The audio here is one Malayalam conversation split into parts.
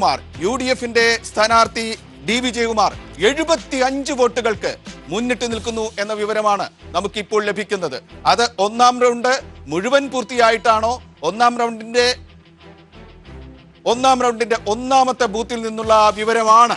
കുമാർ യു ഡി എഫിന്റെ സ്ഥാനാർത്ഥി ഡി വിജയകുമാർ എഴുപത്തി അഞ്ച് വോട്ടുകൾക്ക് മുന്നിട്ട് നിൽക്കുന്നു എന്ന വിവരമാണ് നമുക്കിപ്പോൾ ലഭിക്കുന്നത് അത് ഒന്നാം റൗണ്ട് മുഴുവൻ പൂർത്തിയായിട്ടാണോ ഒന്നാം റൗണ്ടിന്റെ ഒന്നാം റൗണ്ടിന്റെ ഒന്നാമത്തെ ബൂത്തിൽ നിന്നുള്ള വിവരമാണ്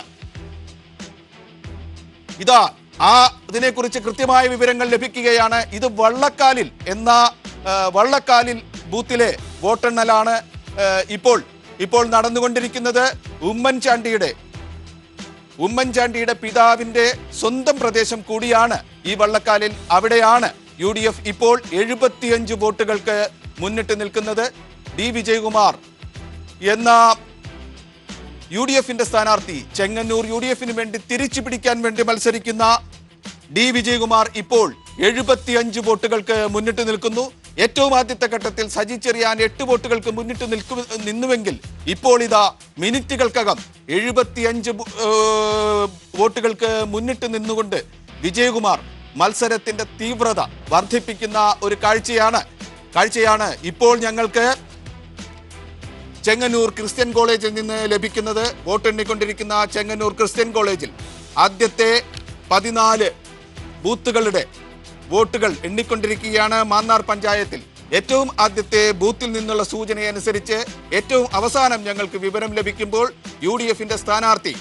ഇതാ ആ ഇതിനെക്കുറിച്ച് കൃത്യമായ വിവരങ്ങൾ ലഭിക്കുകയാണ് ഇത് വള്ളക്കാലിൽ എന്ന ആ, വള്ളക്കാലിൽ ബൂത്തിലെ വോട്ടെണ്ണലാണ് ആ, ഇപ്പോൾ ഇപ്പോൾ നടന്നുകൊണ്ടിരിക്കുന്നത് ഉമ്മൻചാണ്ടിയുടെ ഉമ്മൻചാണ്ടിയുടെ പിതാവിന്റെ സ്വന്തം പ്രദേശം കൂടിയാണ് ഈ വള്ളക്കാലിൽ അവിടെയാണ് യു ഡി എഫ് ഇപ്പോൾ എഴുപത്തിയഞ്ച് വോട്ടുകൾക്ക് മുന്നിട്ട് നിൽക്കുന്നത് ഡി വിജയകുമാർ എന്ന യു ഡി എഫിന്റെ സ്ഥാനാർത്ഥി ചെങ്ങന്നൂർ യു ഡി എഫിന് വേണ്ടി തിരിച്ചു പിടിക്കാൻ വേണ്ടി മത്സരിക്കുന്ന ഡി വിജയകുമാർ ഇപ്പോൾ എഴുപത്തിയഞ്ച് വോട്ടുകൾക്ക് മുന്നിട്ട് നിൽക്കുന്നു ഏറ്റവും ആദ്യത്തെ ഘട്ടത്തിൽ സജി ചെറിയാൻ എട്ട് വോട്ടുകൾക്ക് മുന്നിട്ട് നിൽക്കു നിന്നുവെങ്കിൽ ഇപ്പോൾ ഇതാ മിനിറ്റുകൾക്കകം എഴുപത്തിയഞ്ച് ബു- ഏർ വോട്ടുകൾക്ക് മുന്നിട്ട് നിന്നുകൊണ്ട് വിജയകുമാർ മത്സരത്തിന്റെ തീവ്രത വർദ്ധിപ്പിക്കുന്ന ഒരു കാഴ്ചയാണ് കാഴ്ചയാണ് ഇപ്പോൾ ഞങ്ങൾക്ക് ചെങ്ങന്നൂർ ക്രിസ്ത്യൻ കോളേജിൽ നിന്ന് ലഭിക്കുന്നത് വോട്ടെണ്ണിക്കൊണ്ടിരിക്കുന്ന ചെങ്ങന്നൂർ ക്രിസ്ത്യൻ കോളേജിൽ ആദ്യത്തെ പതിനാല് ബൂത്തുകളുടെ വോട്ടുകൾ എണ്ണിക്കൊണ്ടിരിക്കുകയാണ് മാന്നാർ പഞ്ചായത്തിൽ ഏറ്റവും ആദ്യത്തെ ബൂത്തിൽ നിന്നുള്ള സൂചനയനുസരിച്ച് ഏറ്റവും അവസാനം ഞങ്ങൾക്ക് വിവരം ലഭിക്കുമ്പോൾ യു ഡി എഫിന്റെ സ്ഥാനാർത്ഥി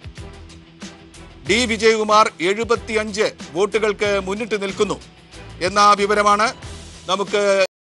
ഡി വിജയകുമാർ എഴുപത്തിയഞ്ച് വോട്ടുകൾക്ക് മുന്നിട്ട് നിൽക്കുന്നു എന്ന വിവരമാണ് നമുക്ക്